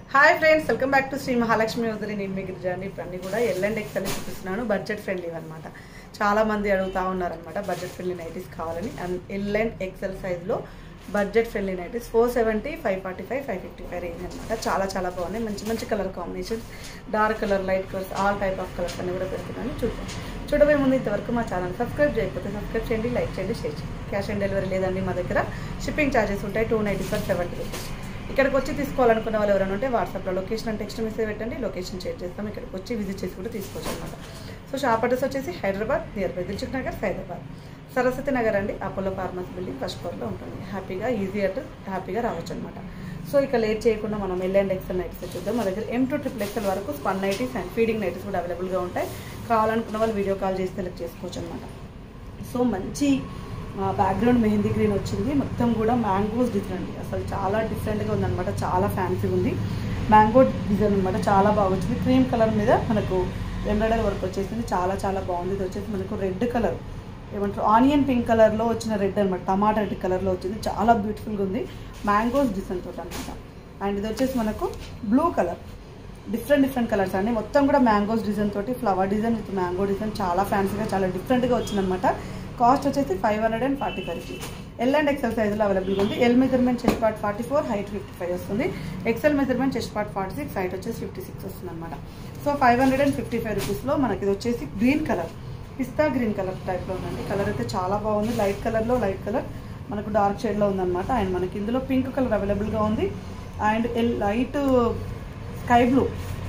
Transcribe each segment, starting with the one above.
hi friends welcome back to Sri Mahalakshmi వదిలి నేను మీ గిరిజాని ఇప్పుడు అన్ని కూడా ఎల్ అండ్ ఎక్స్ అని చూపిస్తున్నాను బడ్జెట్ ఫ్రెండ్లీ అనమాట చాలా మంది అడుగుతా ఉన్నారనమాట బడ్జెట్ ఫ్రెండ్లీ నైటీస్ కావాలని అండ్ ఎల్ అండ్ ఎక్సెల్ సైజ్లో budget friendly nighties four seventy five forty five five fifty five range అనమాట చాలా చాలా బాగున్నాయి మంచి మంచి colour combinations dark colour light colours all type of colours అన్ని కూడా పెడుతున్నాను చూద్దాం చూడబోయే ముందు ఇంతవరకు మా ఛానల్ సబ్స్క్రైబ్ చేయకపోతే సబ్స్క్రైబ్ చేయండి లైక్ చేయండి షేర్ చేయండి క్యాష్ ఆన్ డెలివరీ లేదండి మా దగ్గర షిప్పింగ్ ఛార్జెస్ ఉంటాయి two ninety for seventy rupees ఇక్కడికి వచ్చి తీసుకోవాలనుకున్న వాళ్ళు ఎవరైనా ఉంటే వాట్సాప్లో లొకేషన్ అండ్ టెక్స్ట్ మెసేజ్ పెట్టండి లొకేషన్ షేర్ చేస్తాం ఇక్కడికి వచ్చి విజిట్ చేసి కూడా తీసుకోవచ్చు అనమాట సో షాప్ అడ్రస్ వచ్చేసి హైదరాబాద్ నియర్ బై దిల్చుక్ నగర్ హైదరాబాద్ సరస్వతి నగర్ అండి అపోలో ఫార్మసీ బిల్డింగ్ ఫస్ట్ ఫ్లోర్లో ఉంటుంది హ్యాపీగా ఈజీ అటు హ్యాపీగా రావచ్చు అనమాట సో ఇక లేట్ చేయకుండా మనం ఎల్ అండ్ ఎక్సెల్ నైట్స్ చూద్దాం మా దగ్గర ఎం టు ట్రిపుల్ ఎక్సెల్ వరకు spun nighties and feeding nighties కూడా అవైలబుల్గా ఉంటాయి కావాలనుకున్న వాళ్ళు వీడియో కాల్ చేసి సెలెక్ట్ చేసుకోవచ్చు అనమాట సో మంచి బ్యాక్గ్రౌండ్ మెహందీ గ్రీన్ వచ్చింది మొత్తం కూడా మ్యాంగోస్ డిజైన్ అండి అసలు చాలా డిఫరెంట్గా ఉందన్నమాట చాలా ఫ్యాన్సీగా ఉంది మ్యాంగో డిజైన్ అనమాట చాలా బాగా వచ్చింది క్రీమ్ కలర్ మీద మనకు ఎంబ్రాయిడరీ వర్క్ వచ్చేసింది చాలా చాలా బాగుంది ఇది వచ్చేసి మనకు రెడ్ కలర్ ఏమంటారు ఆనియన్ పింక్ కలర్లో వచ్చిన రెడ్ అనమాట టమాటా రెడ్ కలర్లో వచ్చింది చాలా బ్యూటిఫుల్గా ఉంది మ్యాంగోస్ డిజైన్ తోటి అనమాట అండ్ ఇది వచ్చేసి మనకు blue colour different different colours అండి మొత్తం కూడా మ్యాంగోస్ డిజైన్ తోటి flower design with mango design చాలా ఫ్యాన్సీగా చాలా డిఫరెంట్గా వచ్చిందనమాట కాస్ట్ వచ్చేసి five hundred and forty five rupees L and XL సైజులో అవైలబుల్గా ఉంది L measurement chest part forty four height fifty five వస్తుంది XL measurement chest part forty six height వచ్చేసి ఫిఫ్టీ సిక్స్ వస్తుంది అనమాట so five hundred and fifty five రూపీస్లో మనకి ఇది వచ్చేసి గ్రీన్ కలర్ పిస్తా గ్రీన్ కలర్ టైప్లో ఉందండి కలర్ అయితే చాలా బాగుంది లైట్ కలర్లో లైట్ కలర్ మనకు డార్క్ షేడ్లో ఉందన్నమాట అండ్ మనకి ఇందులో పింక్ కలర్ అవైలబుల్గా ఉంది and L light sky blue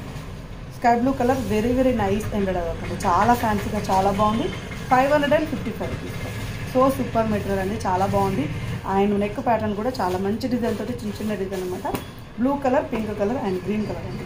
sky blue colour very very nice ended అవ్వకండి చాలా ఫ్యాన్సీగా చాలా బాగుంది five hundred and fifty five rupees so super material అండి చాలా బాగుంది అండ్ నెక్ ప్యాటర్న్ కూడా చాలా మంచి డిజైన్ తోటి చిన్న చిన్న డిజైన్ అనమాట blue colour pink colour and green colour అండి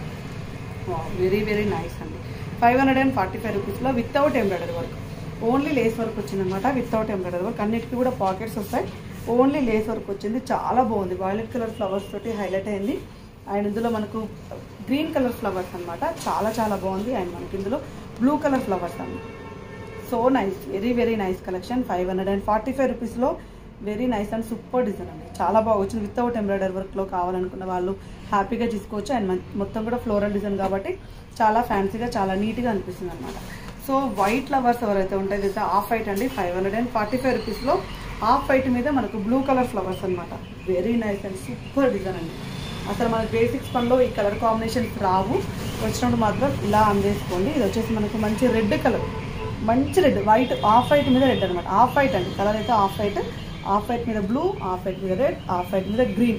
వెరీ వెరీ నైస్ అండి five hundred and forty five రూపీస్లో without embroidery work only lace work వచ్చిందనమాట వితౌట్ ఎంబ్రాయిడరీ వర్క్ అన్నిటికీ కూడా పాకెట్స్ వస్తాయి ఓన్లీ లేస్ వర్క్ వచ్చింది చాలా బాగుంది వైలెట్ కలర్ ఫ్లవర్స్ తోటి హైలైట్ అయింది అండ్ ఇందులో మనకు గ్రీన్ కలర్ ఫ్లవర్స్ అనమాట చాలా చాలా బాగుంది అండ్ మనకి ఇందులో బ్లూ కలర్ ఫ్లవర్స్ అండి so nice very very nice collection five hundred and forty five రూపీస్లో very nice and super design అండి చాలా బాగా వచ్చింది వితౌట్ ఎంబ్రాయిడరీ వర్క్లో కావాలనుకున్న వాళ్ళు హ్యాపీగా తీసుకోవచ్చు అండ్ మొత్తం కూడా ఫ్లోరల్ డిజైన్ కాబట్టి చాలా ఫ్యాన్సీగా చాలా నీట్గా అనిపిస్తుంది అనమాట సో వైట్ ఫ్లవర్స్ ఎవరైతే ఉంటాయి ఇది హాఫ్ వైట్ అండి five hundred and forty five రూపీస్లో హాఫ్ వైట్ మీద మనకు బ్లూ కలర్ ఫ్లవర్స్ అనమాట very nice and super design అండి అసలు మన బేసిక్స్ పనిలో ఈ కలర్ కాంబినేషన్స్ రావు వచ్చినప్పుడు మాత్రం ఇలా అందేసుకోండి ఇది వచ్చేసి మనకు మంచి రెడ్ కలర్ మంచి రెడ్ వైట్ ఆఫ్ వైట్ మీద రెడ్ అనమాట ఆఫ్ వైట్ అండి కలర్ అయితే ఆఫ్ వైట్ ఆఫ్ వైట్ మీద బ్లూ ఆఫ్ వైట్ మీద రెడ్ ఆఫ్ వైట్ మీద green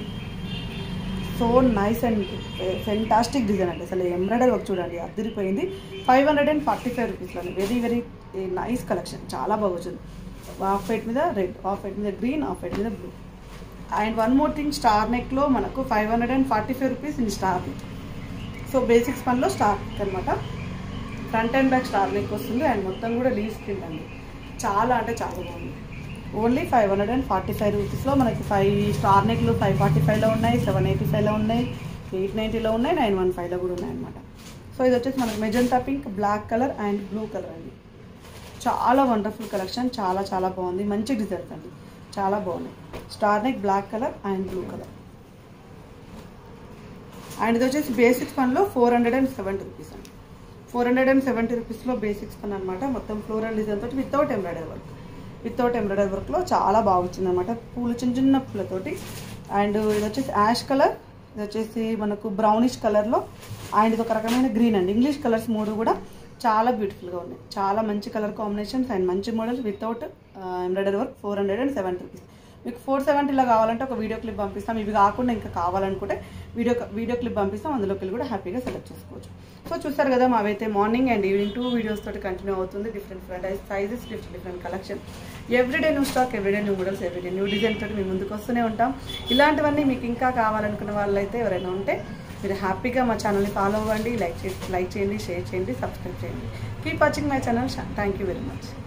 so nice and fantastic design అండి అసలు ఎంబ్రాయిడరీ వర్క్ చూడండి అదిరిపోయింది five hundred and forty five రూపీస్లో వెరీ వెరీ నైస్ కలెక్షన్ చాలా బాగా వచ్చింది ఆఫ్ వైట్ మీద రెడ్ ఆఫ్ వైట్ మీద గ్రీన్ ఆఫ్ వైట్ మీద blue and one more thing star నెక్లో మనకు five hundred and forty five rupees in star neck so basics పనిలో స్టార్ నెక్ అనమాట front and back star neck వస్తుంది and మొత్తం కూడా leaves print అండి చాలా అంటే చాలా బాగుంది only five hundred and forty five రూపీస్లో మనకి ఫైవ్ స్టార్ నెక్లు ఫైవ్ ఫార్టీ ఫైవ్లో ఉన్నాయి సెవెన్ ఎయిటీ ఫైవ్లో ఉన్నాయి ఎయిట్ నైంటీలో ఉన్నాయి నైన్ వన్ ఫైవ్లో కూడా ఉన్నాయి అనమాట సో ఇది వచ్చేసి మనకి magenta pink black colour and blue colour అండి చాలా వండర్ఫుల్ కలెక్షన్ చాలా చాలా బాగుంది మంచి డిజైన్స్ అండి చాలా బాగున్నాయి star neck black colour and blue colour and ఇది వచ్చేసి బేసిక్స్ పన్లో four hundred and seventy rupees అండి ఫోర్ హండ్రెడ్ అండ్ సెవెంటీ రూపీస్లో బేసిక్స్ పన్ అనమాట మొత్తం ఫ్లోరల్ డిజైన్ తోటి without embroidery work without embroidery వర్క్లో చాలా బాగా వచ్చింది అనమాట పూలు చిన్న చిన్న పూలతోటి అండ్ ఇది వచ్చేసి యాష్ కలర్ ఇది వచ్చేసి మనకు బ్రౌనిష్ కలర్లో అండ్ ఇది ఒక రకమైన గ్రీన్ అండి ఇంగ్లీష్ కలర్స్ మూడు కూడా చాలా బ్యూటిఫుల్గా ఉన్నాయి చాలా మంచి కలర్ కాంబినేషన్స్ అండ్ మంచి models without embroidery work four hundred and seventy rupees మీకు ఫోర్ సెవెంటీలో కావాలంటే ఒక వీడియో క్లిప్ పంపిస్తాం ఇవి కాకుండా ఇంకా కావాలనుకుంటే వీడియో వీడియో క్లిప్ పంపిస్తాం అందులోకి వెళ్ళి కూడా హ్యాపీగా సెలెక్ట్ చేసుకోవచ్చు సో చూసారు కదా మావైతే morning and evening two videos తోటి కంటిన్యూ అవుతుంది different different sizes different different collection everyday new stock everyday new models everyday new design తోటి మేము ముందుకు వస్తూనే ఉంటాం ఇలాంటివన్నీ మీకు ఇంకా కావాలనుకున్న వాళ్ళైతే ఎవరైనా ఉంటే మీరు హ్యాపీగా మా ఛానల్ని ఫాలో అవ్వండి లైక్ చేసి లైక్ చేయండి షేర్ చేయండి సబ్స్క్రైబ్ చేయండి keep watching my channel thank you very much